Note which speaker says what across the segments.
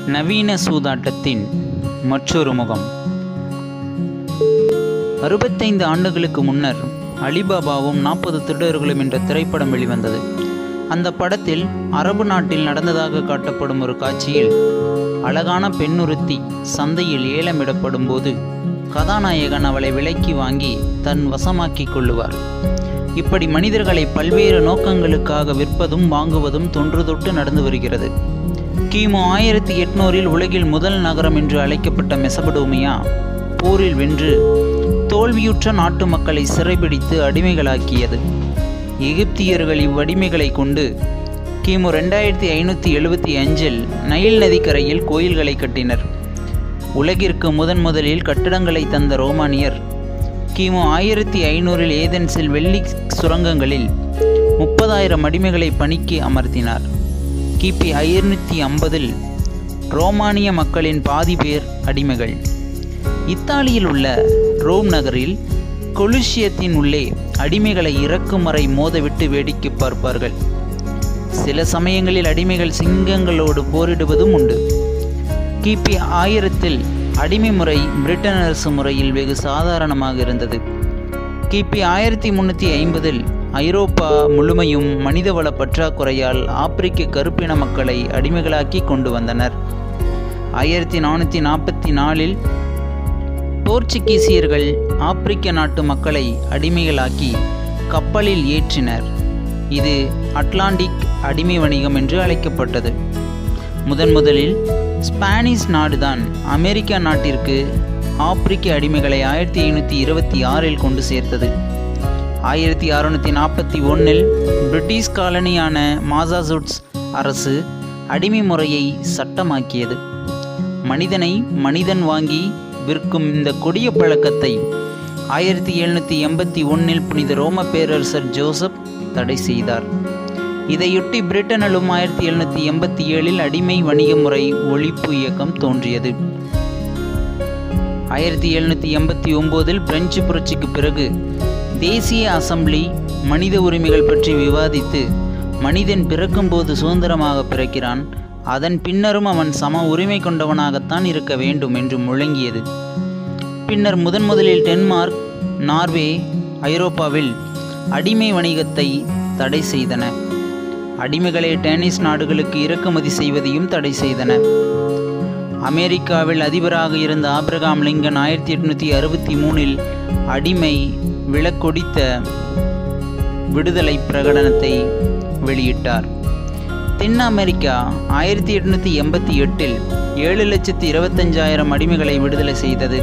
Speaker 1: நவீன சூதாட்டத்தின் மற்றொரு முகம் அறுபத்தைந்து ஆண்டுகளுக்கு முன்னர் அலிபாபாவும் நாற்பது திருடர்களும் என்ற திரைப்படம் வெளிவந்தது அந்த படத்தில் அரபு நாட்டில் நடந்ததாக காட்டப்படும் ஒரு காட்சியில் அழகான பெண்ணுறுத்தி சந்தையில் ஏலமிடப்படும் போது கதாநாயகன் அவளை விலைக்கு வாங்கி தன் வசமாக்கிக் கொள்ளுவார் இப்படி மனிதர்களை பல்வேறு நோக்கங்களுக்காக விற்பதும் வாங்குவதும் தொன்று தொட்டு நடந்து வருகிறது கிமு ஆயிரத்தி எட்நூறில் உலகில் முதல் நகரம் என்று அழைக்கப்பட்ட மெசபடோமியா போரில் வென்று தோல்வியுற்ற நாட்டு மக்களை சிறைபிடித்து அடிமைகளாக்கியது எகிப்தியர்கள் இவ்வடிமைகளை கொண்டு கிமு ரெண்டாயிரத்தி ஐநூற்றி எழுபத்தி அஞ்சில் நைல் நதிக்கரையில் கோயில்களை கட்டினர் உலகிற்கு முதன் முதலில் கட்டிடங்களை தந்த ரோமானியர் கிமு ஆயிரத்தி ஐநூறில் ஏதென்ஸில் வெள்ளி சுரங்கங்களில் முப்பதாயிரம் அடிமைகளை பணிக்கு அமர்த்தினார் கிபி ஐநூற்றி ஐம்பதில் ரோமானிய மக்களின் பாதி பேர் அடிமைகள் இத்தாலியில் உள்ள ரோம் நகரில் கொலுஷியத்தின் உள்ளே அடிமைகளை இறக்கும் வரை மோதவிட்டு வேடிக்கை பார்ப்பார்கள் சில சமயங்களில் அடிமைகள் சிங்கங்களோடு போரிடுவதும் உண்டு கிபி ஆயிரத்தில் அடிமை முறை பிரிட்டன் அரசு முறையில் வெகு சாதாரணமாக இருந்தது கிபி ஆயிரத்தி முன்னூற்றி ஐம்பதில் ஐரோப்பா முழுமையும் மனிதவள பற்றாக்குறையால் ஆப்பிரிக்க கருப்பின மக்களை அடிமைகளாக்கி கொண்டு வந்தனர் ஆயிரத்தி நானூற்றி நாற்பத்தி நாலில் போர்ச்சுகீசியர்கள் ஆப்பிரிக்க நாட்டு மக்களை அடிமைகளாக்கி கப்பலில் ஏற்றினர் இது அட்லாண்டிக் அடிமை வணிகம் என்று அழைக்கப்பட்டது முதன் முதலில் ஸ்பானிஷ் நாடுதான் அமெரிக்கா நாட்டிற்கு ஆப்பிரிக்க அடிமைகளை ஆயிரத்தி ஐநூற்றி இருபத்தி ஆறில் கொண்டு சேர்த்தது ஆயிரத்தி அறுநூற்றி நாற்பத்தி ஒன்றில் பிரிட்டிஷ் காலனியான மாசாசூட்ஸ் அரசு அடிமை முறையை சட்டமாக்கியது மனிதனை மனிதன் வாங்கி விற்கும் இந்த கொடிய பழக்கத்தை ஆயிரத்தி எழுநூற்றி எண்பத்தி ஒன்றில் புனித ரோம பேரரசர் ஜோசப் தடை செய்தார் இதையொட்டி பிரிட்டனிலும் ஆயிரத்தி எழுநூற்றி எண்பத்தி ஏழில் அடிமை வணிக முறை ஒழிப்பு இயக்கம் தோன்றியது ஆயிரத்தி எழுநூற்றி எண்பத்தி ஒம்போதில் பிரெஞ்சு புரட்சிக்கு பிறகு தேசிய அசம்பிளி மனித உரிமைகள் பற்றி விவாதித்து மனிதன் பிறக்கும்போது சுதந்திரமாக பிறக்கிறான் அதன் பின்னரும் அவன் சம உரிமை கொண்டவனாகத்தான் இருக்க வேண்டும் என்று முழங்கியது பின்னர் முதன் முதலில் டென்மார்க் நார்வே ஐரோப்பாவில் அடிமை வணிகத்தை தடை செய்தன அடிமைகளை டேனிஸ் நாடுகளுக்கு இறக்குமதி செய்வதையும் தடை செய்தன அமெரிக்காவில் அதிபராக இருந்த ஆப்ரகாம் லிங்கன் ஆயிரத்தி எட்நூற்றி அறுபத்தி மூணில் அடிமை விலக்கொடித்த விடுதலை பிரகடனத்தை வெளியிட்டார் தென் அமெரிக்கா ஆயிரத்தி எட்நூற்றி எண்பத்தி எட்டில் ஏழு லட்சத்தி இருபத்தஞ்சாயிரம் அடிமைகளை விடுதலை செய்தது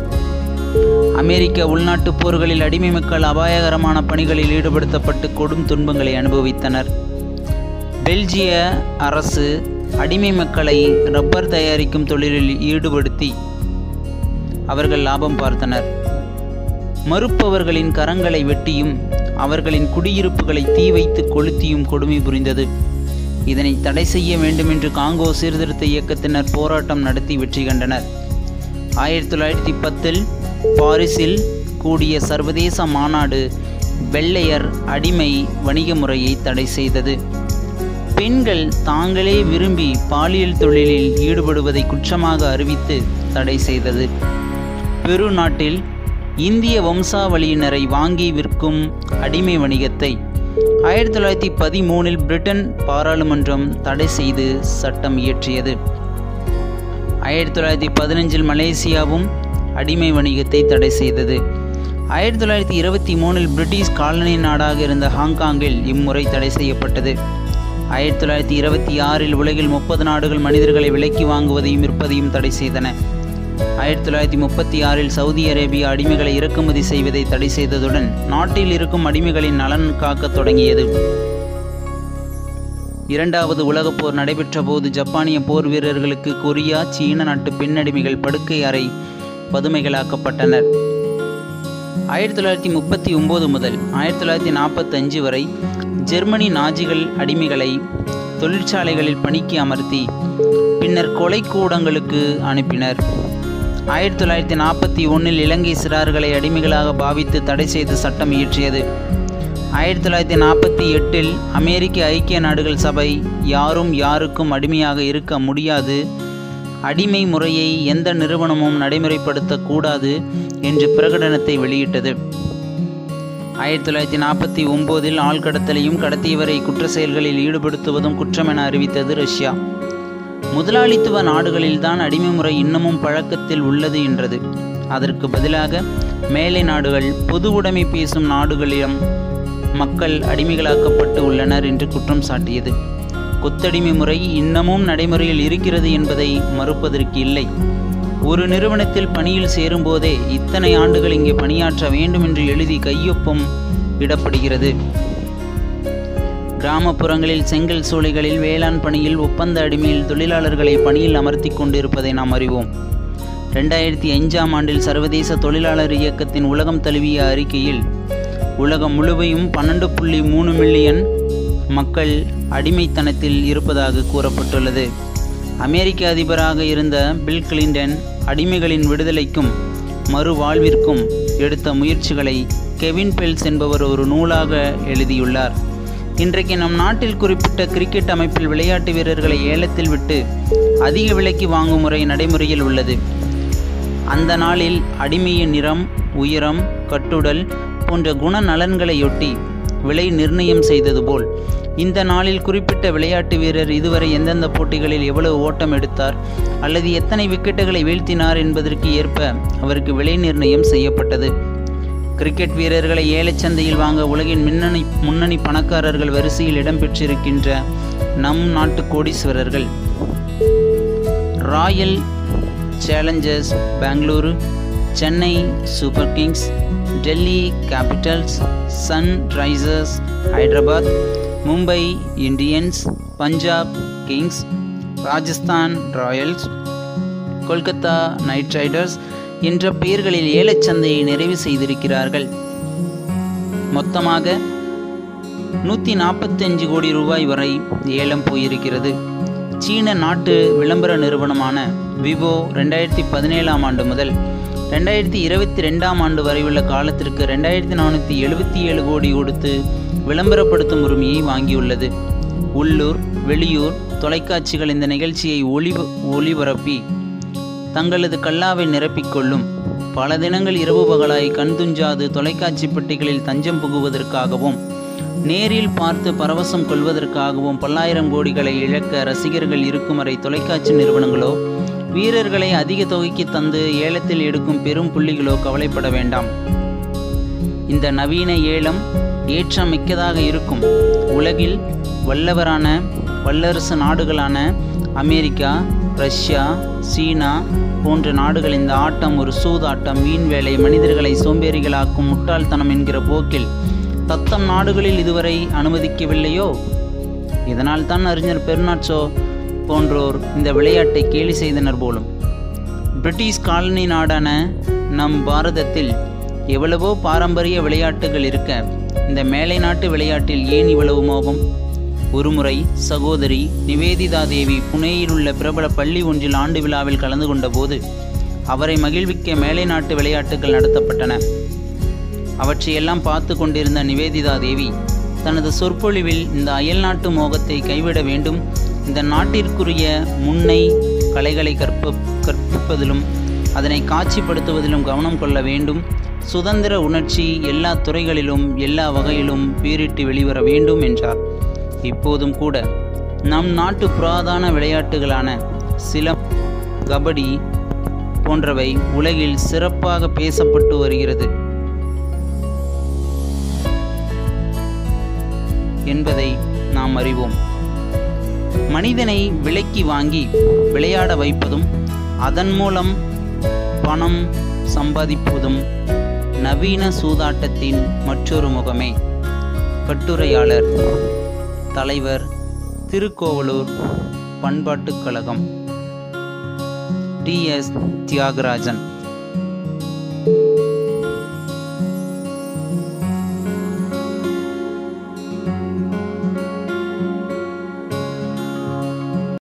Speaker 1: அமெரிக்க உள்நாட்டு போர்களில் அடிமை மக்கள் அபாயகரமான பணிகளில் ஈடுபடுத்தப்பட்டு கொடும் துன்பங்களை அனுபவித்தனர் பெல்ஜிய அரசு அடிமை மக்களை ரப்பர் தயாரிக்கும் தொழிலில் ஈடுபடுத்தி அவர்கள் லாபம் பார்த்தனர் மறுப்பவர்களின் கரங்களை வெட்டியும் அவர்களின் குடியிருப்புகளை தீ வைத்து கொளுத்தியும் கொடுமை புரிந்தது இதனை தடை செய்ய வேண்டும் என்று காங்கோ சீர்திருத்த இயக்கத்தினர் போராட்டம் நடத்தி வெற்றி கண்டனர் ஆயிரத்தி தொள்ளாயிரத்தி பத்தில் பாரிஸில் கூடிய சர்வதேச மாநாடு வெள்ளையர் அடிமை வணிக முறையை தடை செய்தது பெண்கள் தாங்களே விரும்பி பாலியல் தொழிலில் ஈடுபடுவதை குற்றமாக அறிவித்து தடை செய்தது பெரு நாட்டில் இந்திய வம்சாவளியினரை வாங்கி விற்கும் அடிமை வணிகத்தை ஆயிரத்தி தொள்ளாயிரத்தி பதிமூணில் பிரிட்டன் பாராளுமன்றம் தடை செய்து சட்டம் இயற்றியது ஆயிரத்தி தொள்ளாயிரத்தி பதினஞ்சில் மலேசியாவும் அடிமை வணிகத்தை தடை செய்தது ஆயிரத்தி தொள்ளாயிரத்தி இருபத்தி மூணில் பிரிட்டிஷ் காலனி நாடாக இருந்த ஹாங்காங்கில் இம்முறை தடை செய்யப்பட்டது ஆயிரத்தி தொள்ளாயிரத்தி இருபத்தி ஆறில் உலகில் முப்பது நாடுகள் மனிதர்களை விலைக்கு வாங்குவதையும் விற்பதையும் தடை செய்தன ஆயிரத்தி தொள்ளாயிரத்தி முப்பத்தி ஆறில் சவுதி அரேபியா அடிமைகளை இறக்குமதி செய்வதை தடை செய்ததுடன் நாட்டில் இருக்கும் அடிமைகளின் நலன் காக்கத் தொடங்கியது இரண்டாவது உலகப் போர் நடைபெற்ற போது ஜப்பானிய போர் வீரர்களுக்கு கொரியா சீன நாட்டு பெண்ணடிமைகள் படுக்கை அறை பதுமைகளாக்கப்பட்டனர் ஆயிரத்தி தொள்ளாயிரத்தி முப்பத்தி ஒம்பது முதல் ஆயிரத்தி தொள்ளாயிரத்தி நாற்பத்தஞ்சு வரை ஜெர்மனி நாஜிகள் அடிமைகளை தொழிற்சாலைகளில் பணிக்கு அமர்த்தி பின்னர் கொலை கூடங்களுக்கு அனுப்பினர் ஆயிரத்தி தொள்ளாயிரத்தி நாற்பத்தி ஒன்றில் இலங்கை சிறார்களை அடிமைகளாக பாவித்து தடை செய்து சட்டம் இயற்றியது ஆயிரத்தி தொள்ளாயிரத்தி நாற்பத்தி எட்டில் அமெரிக்க ஐக்கிய நாடுகள் சபை யாரும் யாருக்கும் அடிமையாக இருக்க முடியாது அடிமை முறையை எந்த நிறுவனமும் நடைமுறைப்படுத்தக்கூடாது என்று பிரகடனத்தை வெளியிட்டது ஆயிரத்தி தொள்ளாயிரத்தி நாற்பத்தி ஒம்போதில் ஆள்கடத்தலையும் கடத்தியவரை குற்ற செயல்களில் ஈடுபடுத்துவதும் குற்றம் என அறிவித்தது ரஷ்யா முதலாளித்துவ நாடுகளில்தான் அடிமை முறை இன்னமும் பழக்கத்தில் உள்ளது என்றது அதற்கு பதிலாக மேலை நாடுகள் பொது உடைமை பேசும் நாடுகளிடம் மக்கள் அடிமைகளாக்கப்பட்டு உள்ளனர் என்று குற்றம் சாட்டியது கொத்தடிமை முறை இன்னமும் நடைமுறையில் இருக்கிறது என்பதை மறுப்பதற்கு இல்லை ஒரு நிறுவனத்தில் பணியில் சேரும்போதே இத்தனை ஆண்டுகள் இங்கே பணியாற்ற வேண்டும் என்று எழுதி கையொப்பம் இடப்படுகிறது கிராமப்புறங்களில் செங்கல் சூளைகளில் வேளாண் பணியில் ஒப்பந்த அடிமையில் தொழிலாளர்களை பணியில் அமர்த்தி கொண்டிருப்பதை நாம் அறிவோம் ரெண்டாயிரத்தி அஞ்சாம் ஆண்டில் சர்வதேச தொழிலாளர் இயக்கத்தின் உலகம் தழுவிய அறிக்கையில் உலகம் முழுவையும் பன்னெண்டு புள்ளி மூணு மில்லியன் மக்கள் அடிமைத்தனத்தில் இருப்பதாக கூறப்பட்டுள்ளது அமெரிக்க அதிபராக இருந்த பில் கிளின்டன் அடிமைகளின் விடுதலைக்கும் மறுவாழ்விற்கும் எடுத்த முயற்சிகளை கெவின் பெல்ஸ் என்பவர் ஒரு நூலாக எழுதியுள்ளார் இன்றைக்கு நம் நாட்டில் குறிப்பிட்ட கிரிக்கெட் அமைப்பில் விளையாட்டு வீரர்களை ஏலத்தில் விட்டு அதிக விலைக்கு வாங்கும் முறை நடைமுறையில் உள்ளது அந்த நாளில் அடிமையின் நிறம் உயரம் கட்டுடல் போன்ற குண நலன்களையொட்டி விலை நிர்ணயம் செய்தது போல் இந்த நாளில் குறிப்பிட்ட விளையாட்டு வீரர் இதுவரை எந்தெந்த போட்டிகளில் எவ்வளவு ஓட்டம் எடுத்தார் அல்லது எத்தனை விக்கெட்டுகளை வீழ்த்தினார் என்பதற்கு ஏற்ப அவருக்கு விலை நிர்ணயம் செய்யப்பட்டது கிரிக்கெட் வீரர்களை ஏலச்சந்தையில் வாங்க உலகின் முன்னணி முன்னணி பணக்காரர்கள் வரிசையில் இடம்பெற்றிருக்கின்ற நம் நாட்டு கோடீஸ்வரர்கள் Royal Challengers Bengaluru Chennai Super Kings Delhi Capitals Sun Risers Hyderabad Mumbai Indians Punjab Kings Rajasthan Royals Kolkata Knight Riders என்ற பெயர்களில் ஏலச்சந்தையை நிறைவு செய்திருக்கிறார்கள் மொத்தமாக நூற்றி நாற்பத்தஞ்சு கோடி ரூபாய் வரை ஏலம் போயிருக்கிறது சீன நாட்டு விளம்பர நிறுவனமான விவோ ரெண்டாயிரத்தி பதினேழாம் ஆண்டு முதல் ரெண்டாயிரத்தி இருபத்தி ரெண்டாம் ஆண்டு வரை உள்ள காலத்திற்கு ரெண்டாயிரத்தி நானூற்றி எழுபத்தி ஏழு கோடி கொடுத்து விளம்பரப்படுத்தும் உரிமையை வாங்கியுள்ளது உள்ளூர் வெளியூர் தொலைக்காட்சிகள் இந்த நிகழ்ச்சியை ஒளி ஒளிபரப்பி தங்களது கல்லாவை நிரப்பிக்கொள்ளும் பல தினங்கள் இரவு பகலாய் கண் துஞ்சாது தொலைக்காட்சி பெட்டிகளில் தஞ்சம் புகுவதற்காகவும் நேரில் பார்த்து பரவசம் கொள்வதற்காகவும் பல்லாயிரம் கோடிகளை இழக்க ரசிகர்கள் இருக்கும் வரை தொலைக்காட்சி நிறுவனங்களோ வீரர்களை அதிக தொகைக்கு தந்து ஏலத்தில் எடுக்கும் பெரும் புள்ளிகளோ கவலைப்பட வேண்டாம் இந்த நவீன ஏலம் ஏற்றம் மிக்கதாக இருக்கும் உலகில் வல்லவரான வல்லரசு நாடுகளான அமெரிக்கா ரஷ்யா சீனா போன்ற நாடுகள் இந்த ஆட்டம் ஒரு சூதாட்டம் வீண் வேலை மனிதர்களை சோம்பேறிகளாக்கும் முட்டாள்தனம் என்கிற போக்கில் தத்தம் நாடுகளில் இதுவரை அனுமதிக்கவில்லையோ இதனால் தான் அறிஞர் பெர்னாட்சோ போன்றோர் இந்த விளையாட்டை கேலி செய்தனர் போலும் பிரிட்டிஷ் காலனி நாடான நம் பாரதத்தில் எவ்வளவோ பாரம்பரிய விளையாட்டுகள் இருக்க இந்த மேலை நாட்டு விளையாட்டில் ஏன் இவ்வளவு மோகம் ஒருமுறை சகோதரி நிவேதிதா தேவி புனேயில் உள்ள பிரபல பள்ளி ஒன்றில் ஆண்டு விழாவில் கலந்து கொண்டபோது அவரை மகிழ்விக்க மேலை நாட்டு விளையாட்டுகள் நடத்தப்பட்டன அவற்றையெல்லாம் பார்த்து கொண்டிருந்த நிவேதிதா தேவி தனது சொற்பொழிவில் இந்த அயல்நாட்டு மோகத்தை கைவிட வேண்டும் இந்த நாட்டிற்குரிய முன்னை கலைகளை கற்ப கற்பிப்பதிலும் அதனை காட்சிப்படுத்துவதிலும் கவனம் கொள்ள வேண்டும் சுதந்திர உணர்ச்சி எல்லா துறைகளிலும் எல்லா வகையிலும் பீரிட்டு வெளிவர வேண்டும் என்றார் இப்போதும் கூட நம் நாட்டு புராதான விளையாட்டுகளான சிலம் கபடி போன்றவை உலகில் சிறப்பாக பேசப்பட்டு வருகிறது என்பதை நாம் அறிவோம் மனிதனை விலைக்கு வாங்கி விளையாட வைப்பதும் அதன் மூலம் பணம் சம்பாதிப்பதும் நவீன சூதாட்டத்தின் மற்றொரு முகமே கட்டுரையாளர் தலைவர் திருக்கோவலூர் பண்பாட்டுக் கழகம் டி எஸ் தியாகராஜன்